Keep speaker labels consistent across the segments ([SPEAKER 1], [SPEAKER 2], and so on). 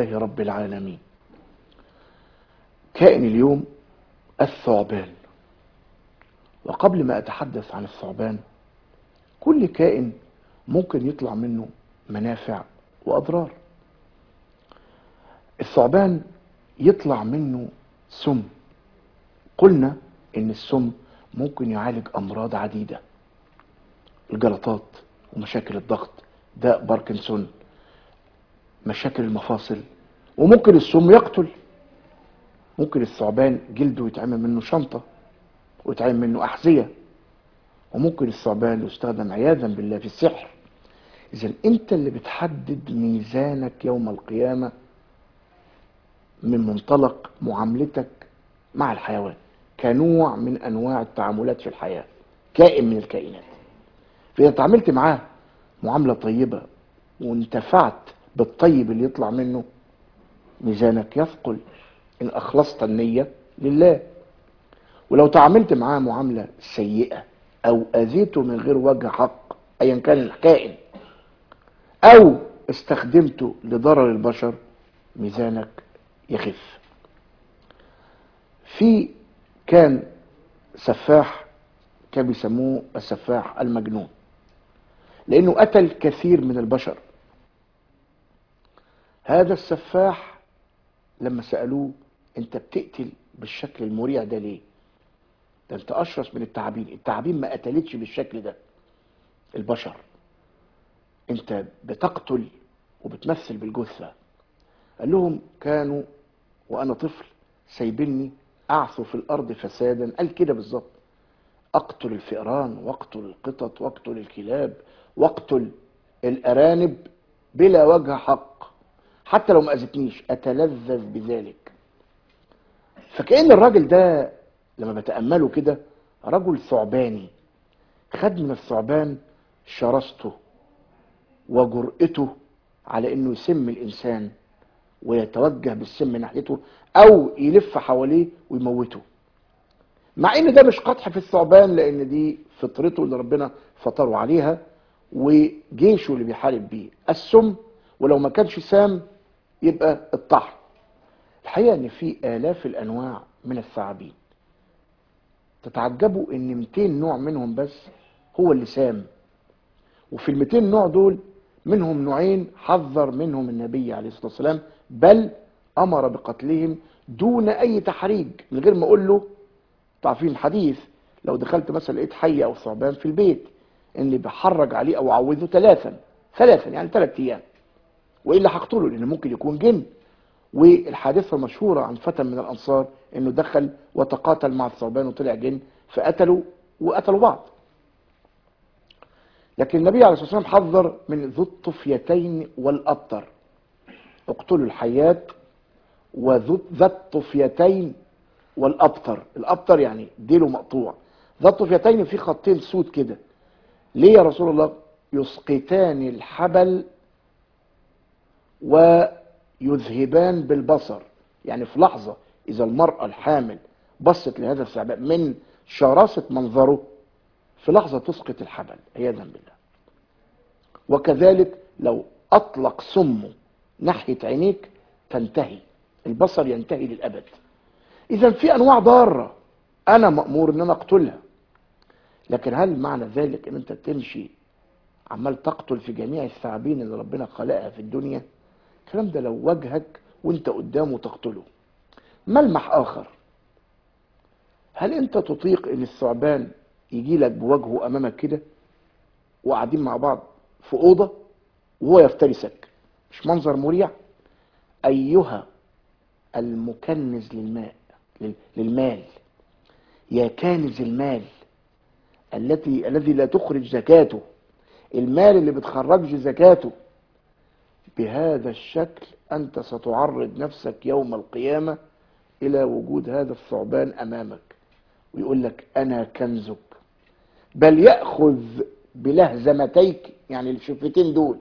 [SPEAKER 1] لله رب العالمين كائن اليوم الثعبان وقبل ما أتحدث عن الثعبان كل كائن ممكن يطلع منه منافع وأضرار الثعبان يطلع منه سم قلنا ان السم ممكن يعالج امراض عديده الجلطات ومشاكل الضغط داء باركنسون مشاكل المفاصل وممكن السم يقتل ممكن الثعبان جلده يتعمل منه شنطه ويتعمل منه احذيه وممكن الثعبان يستخدم عياذا بالله في السحر اذا انت اللي بتحدد ميزانك يوم القيامه من منطلق معاملتك مع الحيوان كنوع من انواع التعاملات في الحياه كائن من الكائنات فاذا تعاملت معاه معامله طيبه وانتفعت بالطيب اللي يطلع منه ميزانك يثقل ان اخلصت النيه لله ولو تعاملت معاه معامله سيئه او اذيته من غير وجه حق ايا كان الكائن او استخدمته لضرر البشر ميزانك يخف في كان سفاح كان بيسموه السفاح المجنون لانه قتل كثير من البشر هذا السفاح لما سالوه انت بتقتل بالشكل المريع ده ليه ده انت اشرس من التعابين التعابين ما قتلتش بالشكل ده البشر انت بتقتل وبتمثل بالجثه قال لهم كانوا وانا طفل سايبني اعثر في الارض فسادا قال كده بالظبط اقتل الفئران واقتل القطط واقتل الكلاب واقتل الارانب بلا وجه حق حتى لو ما اذتنيش اتلذذ بذلك فكأن الراجل ده لما بتأمله كده رجل ثعباني خد من الثعبان شراسته وجرأته على انه يسم الانسان ويتوجه بالسم ناحيته او يلف حواليه ويموته مع ان ده مش قدح في الثعبان لان دي فطرته اللي ربنا فطره عليها وجيشه اللي بيحارب بيه السم ولو ما كانش سام يبقى الطحن الحقيقه ان في الاف الانواع من الثعابين تتعجبوا ان 200 نوع منهم بس هو اللي سام وفي ال 200 نوع دول منهم نوعين حذر منهم النبي عليه الصلاه والسلام بل امر بقتلهم دون اي تحريج من غير ما اقول له تعرفين الحديث لو دخلت مثلا لقيت حي او ثعبان في البيت اني بحرج عليه او اعوذه ثلاثا ثلاثا يعني ثلاث ايام والا هقتله لان ممكن يكون جن والحادثه المشهوره عن فتى من الانصار انه دخل وتقاتل مع الثعبان وطلع جن فقتلوا وقتلوا بعض لكن النبي عليه الصلاه والسلام حذر من ذو الطفيتين والابتر اقتلوا الحيات وذو ذا الطفيتين والابتر الابتر يعني ديله مقطوع ذا الطفيتين في خطين سود كده ليه يا رسول الله يسقطان الحبل ويذهبان بالبصر يعني في لحظة إذا المرأة الحامل بصت لهذا الثعبان من شراسة منظره في لحظة تسقط الحبل عياذا بالله وكذلك لو أطلق سمه ناحية عينيك تنتهي البصر ينتهي للأبد إذا في أنواع ضارة أنا مأمور إن أنا أقتلها لكن هل معنى ذلك إن أنت تمشي عمال تقتل في جميع الثعابين اللي ربنا خلقها في الدنيا الكلام ده لو وجهك وانت قدامه تقتله ملمح اخر هل انت تطيق ان الثعبان يجي لك بوجهه امامك كده وقاعدين مع بعض في اوضه وهو يفترسك مش منظر مريع ايها المكنز للماء للمال يا كانز المال التي الذي لا تخرج زكاته المال اللي بتخرجش زكاته بهذا الشكل انت ستعرض نفسك يوم القيامه الى وجود هذا الثعبان امامك ويقول لك انا كنزك بل ياخذ بلهزمتيك يعني الشفتين دول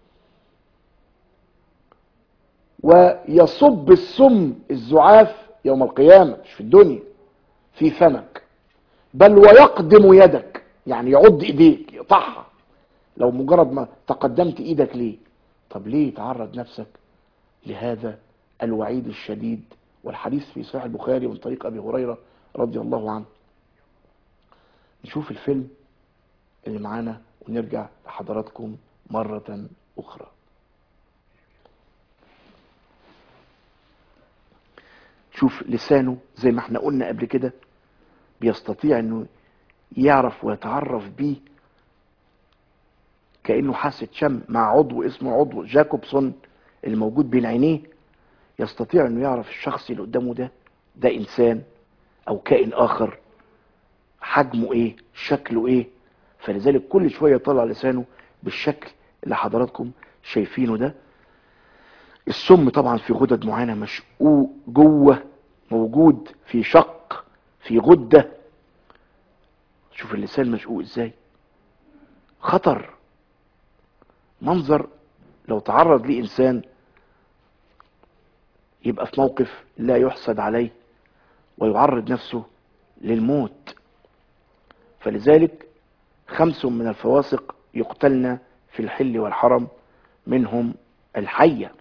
[SPEAKER 1] ويصب السم الزعاف يوم القيامه مش في الدنيا في فمك بل ويقدم يدك يعني يعض ايديك يقطعها لو مجرد ما تقدمت ايدك ليه طب ليه تعرض نفسك لهذا الوعيد الشديد والحديث في صحيح البخاري من طريق أبي هريرة رضي الله عنه نشوف الفيلم اللي معانا ونرجع لحضراتكم مرة أخرى شوف لسانه زي ما احنا قلنا قبل كده بيستطيع انه يعرف ويتعرف بيه كأنه حاسة شم مع عضو اسمه عضو جاكوبسون اللي موجود بين عينيه يستطيع انه يعرف الشخص اللي قدامه ده ده انسان او كائن اخر حجمه ايه شكله ايه فلذلك كل شوية يطلع لسانه بالشكل اللي حضراتكم شايفينه ده السم طبعا في غدد معينة مشقوق جوه موجود في شق في غدة شوف اللسان مشقوق ازاي خطر منظر لو تعرض ليه انسان يبقى في موقف لا يحسد عليه ويعرض نفسه للموت فلذلك خمس من الفواسق يقتلن في الحل والحرم منهم الحية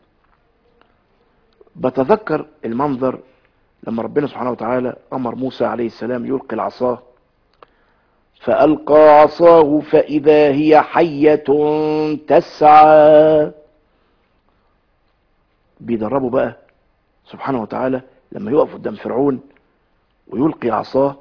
[SPEAKER 1] بتذكر المنظر لما ربنا سبحانه وتعالى أمر موسى عليه السلام يلقي العصاه فألقى عصاه فإذا هي حية تسعى بيدربوا بقى سبحانه وتعالى لما يقف قدام فرعون ويلقي عصاه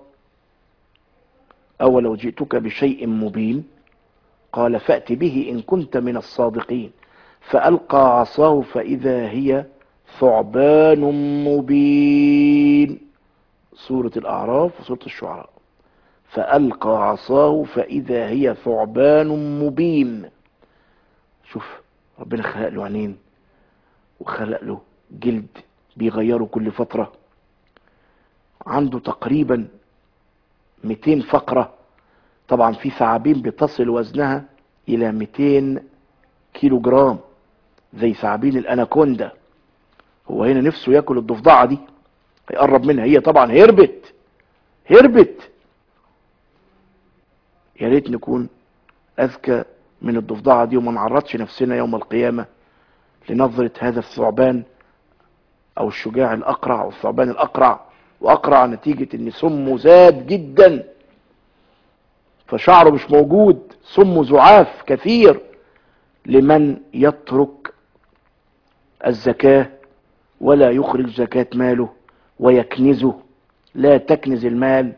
[SPEAKER 1] أولو جئتك بشيء مبين قال فأت به إن كنت من الصادقين فألقى عصاه فإذا هي ثعبان مبين سورة الأعراف وسورة الشعراء فألقى عصاه فإذا هي ثعبان مبين شوف ربنا خلق له عينين وخلق له جلد بيغيره كل فترة عنده تقريبا 200 فقرة طبعا في ثعابين بتصل وزنها إلى 200 كيلو جرام زي ثعابين الأناكوندا هو هنا نفسه ياكل الضفدعة دي هيقرب منها هي طبعا هربت هربت يا ريت نكون أذكى من الضفدعة دي وما نعرضش نفسنا يوم القيامة لنظرة هذا الثعبان أو الشجاع الأقرع أو الثعبان الأقرع وأقرع نتيجة إن سمه زاد جدا فشعره مش موجود سمه زعاف كثير لمن يترك الزكاة ولا يخرج زكاة ماله ويكنزه لا تكنز المال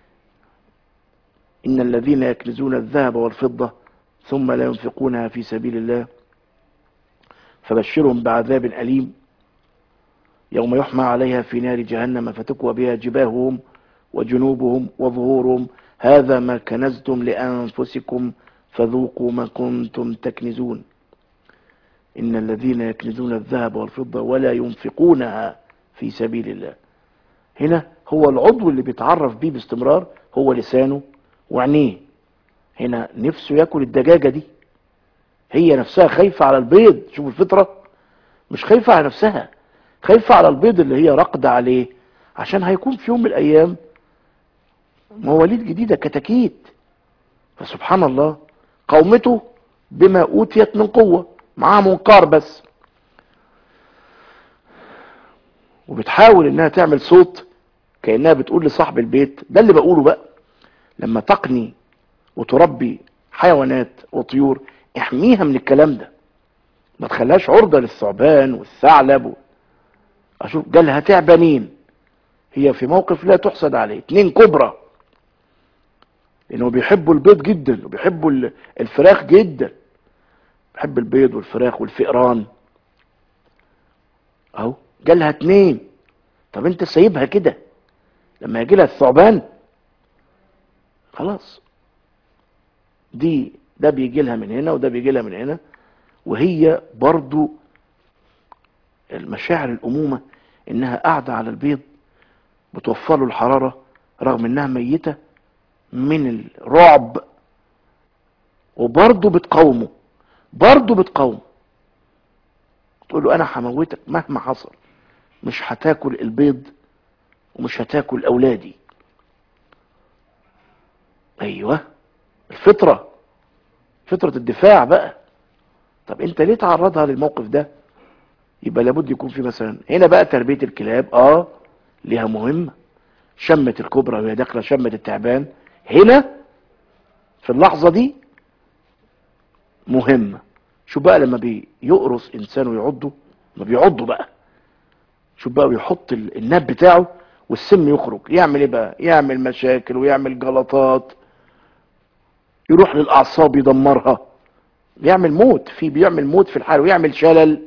[SPEAKER 1] إن الذين يكنزون الذهب والفضة ثم لا ينفقونها في سبيل الله فبشرهم بعذاب أليم يوم يحمى عليها في نار جهنم فتكوى بها جباههم وجنوبهم وظهورهم هذا ما كنزتم لأنفسكم فذوقوا ما كنتم تكنزون إن الذين يكنزون الذهب والفضة ولا ينفقونها في سبيل الله هنا هو العضو اللي بيتعرف بيه باستمرار هو لسانه وعينيه هنا نفسه ياكل الدجاجة دي هي نفسها خايفة على البيض شوف الفطرة مش خايفة على نفسها خايفة على البيض اللي هي راقدة عليه عشان هيكون في يوم من الأيام مواليد جديدة كتاكيت فسبحان الله قومته بما أوتيت من قوة معاها منقار بس وبتحاول انها تعمل صوت كأنها بتقول لصاحب البيت ده اللي بقوله بقى لما تقني وتربي حيوانات وطيور احميها من الكلام ده ما تخليهاش عرضة للثعبان والثعلب و... اشوف جالها تعبانين هي في موقف لا تحسد عليه اتنين كبرى لانه بيحبوا البيض جدا وبيحبوا الفراخ جدا بيحب البيض والفراخ والفئران اهو جالها اتنين طب انت سايبها كده لما يجي لها الثعبان خلاص دي ده بيجي لها من هنا وده بيجي لها من هنا وهي برضو المشاعر الأمومة إنها قاعدة على البيض بتوفر له الحرارة رغم إنها ميتة من الرعب وبرضه بتقاومه برضه بتقاومه تقول له أنا هموتك مهما حصل مش هتاكل البيض ومش هتاكل أولادي أيوه الفطرة فطرة الدفاع بقى طب انت ليه تعرضها للموقف ده يبقى لابد يكون في مثلا هنا بقى تربية الكلاب اه ليها مهمة شمة الكبرى وهي داخلة شمة التعبان هنا في اللحظة دي مهمة شوف بقى لما بيقرص انسان ويعضه ما بيعضه بقى شوف بقى بيحط ال- الناب بتاعه والسم يخرج يعمل ايه بقى يعمل مشاكل ويعمل جلطات يروح للاعصاب يدمرها بيعمل موت في بيعمل موت في الحال ويعمل شلل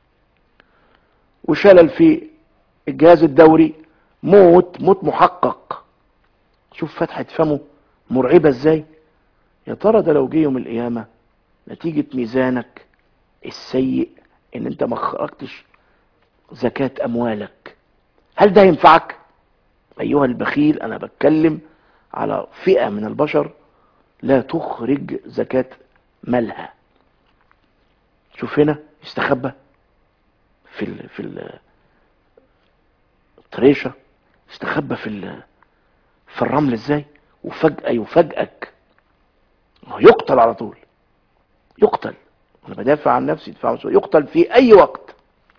[SPEAKER 1] وشلل في الجهاز الدوري موت موت محقق شوف فتحة فمه مرعبة ازاي يا ترى ده لو جه يوم القيامة نتيجة ميزانك السيء ان انت ما خرجتش زكاة اموالك هل ده ينفعك ايها البخيل انا بتكلم على فئة من البشر لا تخرج زكاة مالها شوف هنا يستخبى في ال في ال الطريشة يستخبى في ال في الرمل ازاي وفجأة يفاجئك هو يقتل على طول يقتل انا بدافع عن نفسي دفاع عن نفسي. يقتل في اي وقت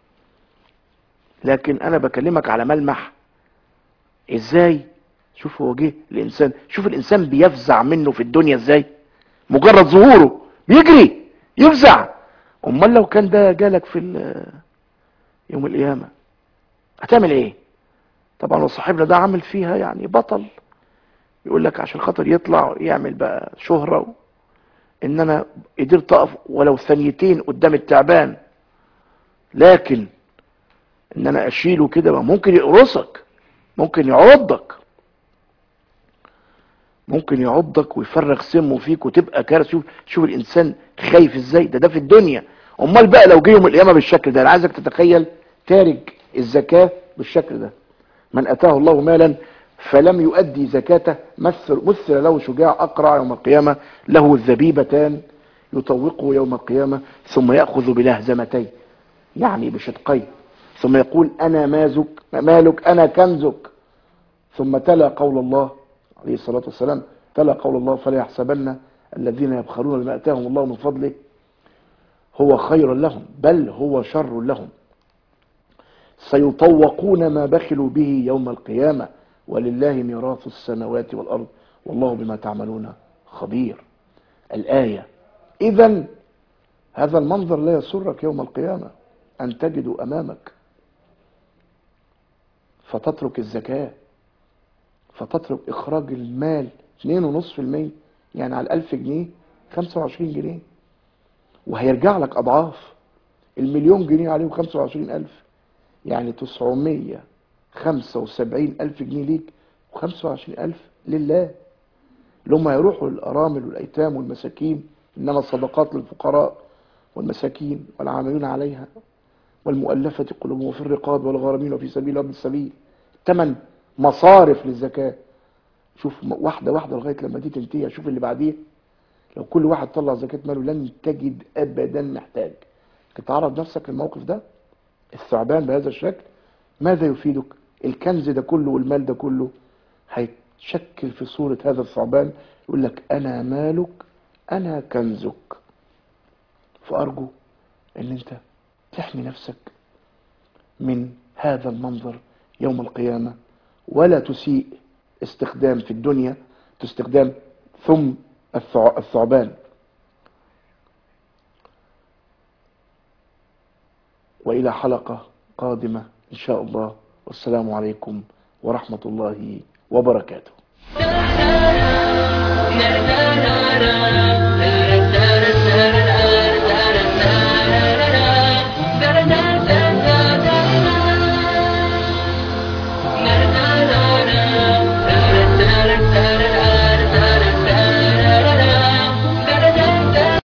[SPEAKER 1] لكن انا بكلمك على ملمح ازاي شوف هو جه الانسان شوف الانسان بيفزع منه في الدنيا ازاي مجرد ظهوره بيجري يفزع امال لو كان ده جالك في ال- يوم القيامه هتعمل ايه طبعا وصاحبنا ده عامل فيها يعني بطل يقول لك عشان خاطر يطلع يعمل بقى شهرة و... ان انا قدرت اقف ولو ثانيتين قدام التعبان لكن ان انا اشيله كده ما ممكن يقرصك ممكن يعضك ممكن يعضك ويفرغ سمه فيك وتبقى كارثه شوف شوف الانسان خايف ازاي ده ده في الدنيا امال بقى لو جه يوم القيامه بالشكل ده انا عايزك تتخيل تارك الزكاه بالشكل ده من اتاه الله مالا فلم يؤدي زكاته مثل مثل له شجاع اقرع يوم القيامه له الذبيبتان يطوقه يوم القيامه ثم ياخذ بلهزمتين يعني بشدقين ثم يقول انا مازك مالك انا كنزك ثم تلا قول الله عليه الصلاه والسلام تلا قول الله فلا يحسبن الذين يبخلون بما اتاهم الله من فضله هو خير لهم بل هو شر لهم سيطوقون ما بخلوا به يوم القيامة ولله ميراث السماوات والأرض والله بما تعملون خبير الآية إذا هذا المنظر لا يسرك يوم القيامة أن تجد أمامك فتترك الزكاة فتترك إخراج المال 2.5% يعني على الألف جنيه 25 جنيه وهيرجع لك أضعاف المليون جنيه عليهم 25 ألف يعني 975 ألف جنيه ليك و25 ألف لله اللي هم هيروحوا للأرامل والأيتام والمساكين إنما الصدقات للفقراء والمساكين والعاملين عليها والمؤلفة قلوبهم وفي الرقاب والغارمين وفي سبيل ابن السبيل ثمن مصارف للزكاة شوف واحدة واحدة لغاية لما دي تنتهي شوف اللي بعديه لو كل واحد طلع زكاة ماله لن تجد أبدا محتاج تعرض نفسك للموقف ده الثعبان بهذا الشكل ماذا يفيدك الكنز ده كله والمال ده كله هيتشكل في صورة هذا الثعبان يقول لك أنا مالك أنا كنزك فأرجو أن أنت تحمي نفسك من هذا المنظر يوم القيامة ولا تسيء استخدام في الدنيا تستخدام ثم الثع- الثعبان وإلى حلقة قادمة إن شاء الله والسلام عليكم ورحمة الله وبركاته
[SPEAKER 2] na na